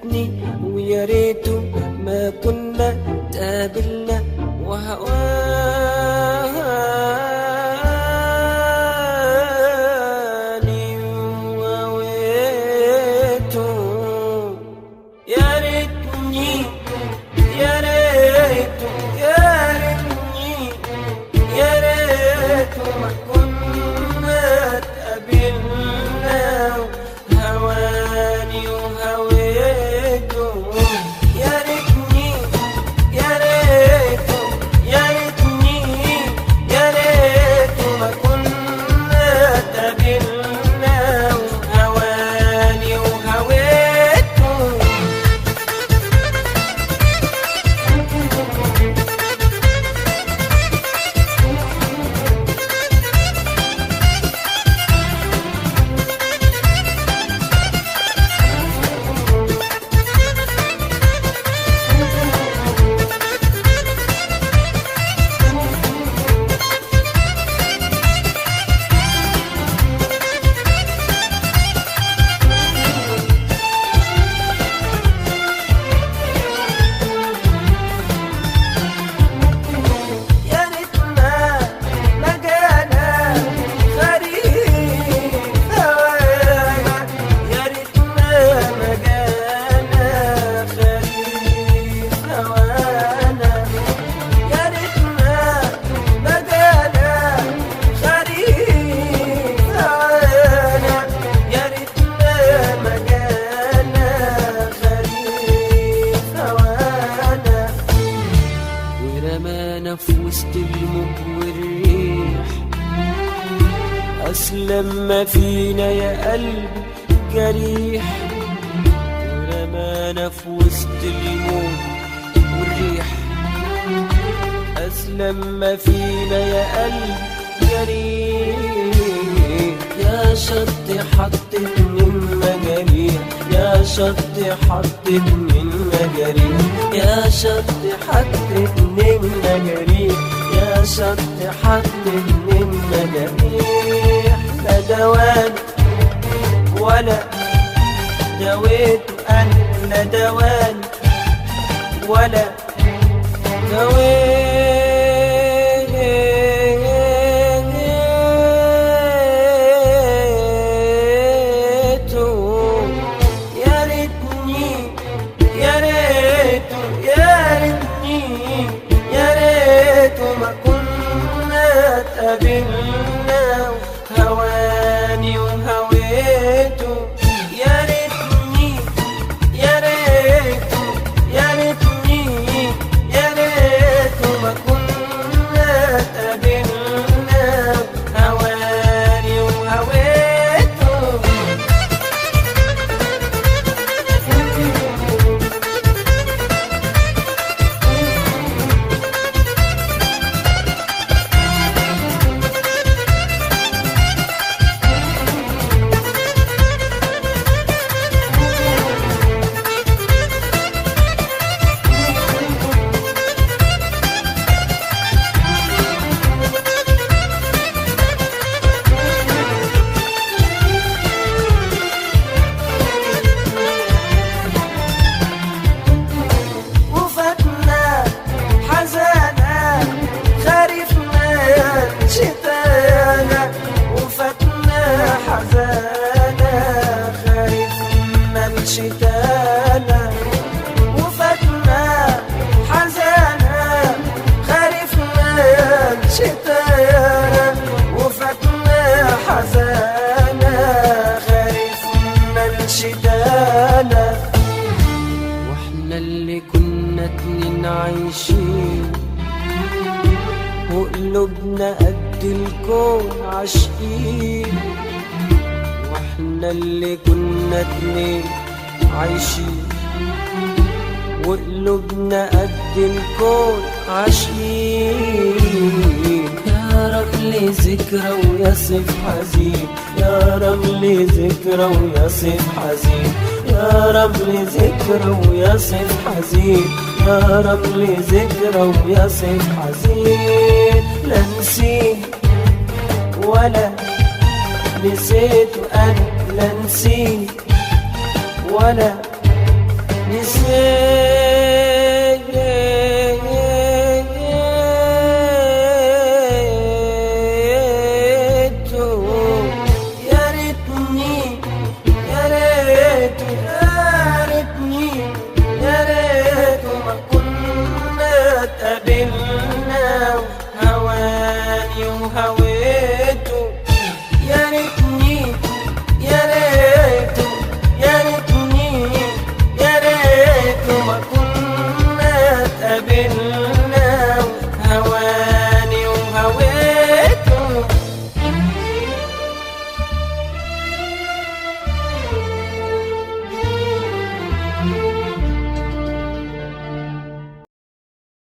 ريتني ويا ريته ما كنا تقابلنا وهواني وهويته يا ريتني يا ريته يا ريتني يا ريته ما كنا اتقابلنا هواني وهويته يا ريتني يا ريته يا ريتني يا ريته ما كنا اتقابلنا هواني وهويته يا ريتنا ما جانا غريب هوانا يا ريتنا ما جانا غريب هوانا يا ريتنا ما جانا غريب هوانا يا ريتنا ما جانا غريب هوانا ورمانا في وسط الموج والريح أسلم ما فينا يا قلبي جريح ورمانا في وسط الموج والريح أسلم ما فينا يا قلبي جريح يا شط حطتني المجاريح يا شط حطتني المجاريح يا شط حطتني المجاريح يا شط حطتني المجاريح لا دوان ولا دويت أنا لا دوان ولا دويته يا ريتني يا ريته يا ريتني يا ريته ما كنا اتقابلنا هواني وهويته يا ريتني يا ريته يا ريتني يا ريته ما كنا اتقابلنا هواني وهويته وفاتنا حزانا خريفنا شتانا وفاتنا حزانا خريفنا شتانا وفاتنا حزانا خريفنا شتانا وفاتنا حزانا خريفنا شتانا واحنا اللي كنا اتنين عايشين وقلوبنا قد الكون عاشقين واحنا اللي كنا اتنين عايشين وقلوبنا قد الكون عاشقين يا رمل ذكرى ويصف حزين يا رمل ذكرى ويصف حزين يا رمل ذكرى ويصف حزين يا رمل ذكرى ويصف حزين لا نسيت ولا نسيت أنا لا نسيت ولا نسيت